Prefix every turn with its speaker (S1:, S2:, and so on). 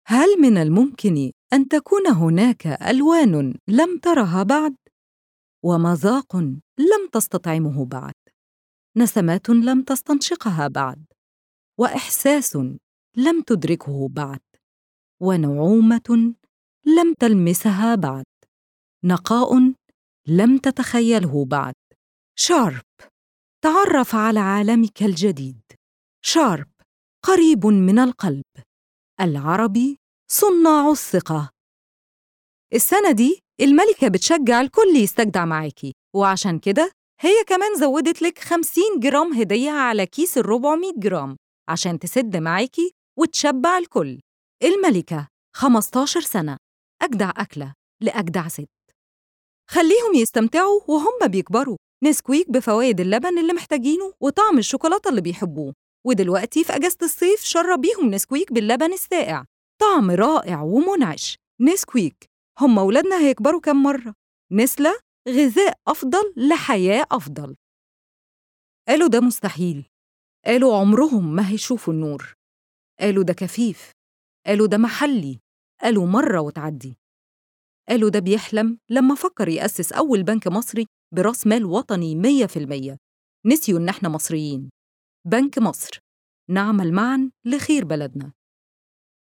S1: هل من الممكن ان تكون هناك الوان لم ترها بعد ومذاق لم تستطعمه بعد نسمات لم تستنشقها بعد واحساس لم تدركه بعد ونعومه لم تلمسها بعد نقاء لم تتخيله بعد شارب تعرف على عالمك الجديد شارب قريب من القلب العربي صناع الثقة السنة دي الملكة بتشجع الكل يستجدع معاكي وعشان كده هي كمان زودت لك 50 جرام هدية على كيس ال 400 جرام عشان تسد معاكي وتشبع الكل الملكة 15 سنة أجدع أكلة لأجدع ست خليهم يستمتعوا وهم بيكبروا نسكويك بفوائد اللبن اللي محتاجينه وطعم الشوكولاتة اللي بيحبوه ودلوقتي في أجازة الصيف شربيهم نسكويك باللبن الساقع طعم رائع ومنعش نسكويك هم ولادنا هيكبروا كم مرة نسلة غذاء أفضل لحياة أفضل قالوا ده مستحيل قالوا عمرهم ما هيشوفوا النور قالوا ده كفيف قالوا ده محلي قالوا مرة وتعدي قالوا ده بيحلم لما فكر يأسس أول بنك مصري براس مال وطني 100% نسيوا إن إحنا مصريين بنك مصر نعمل معا لخير بلدنا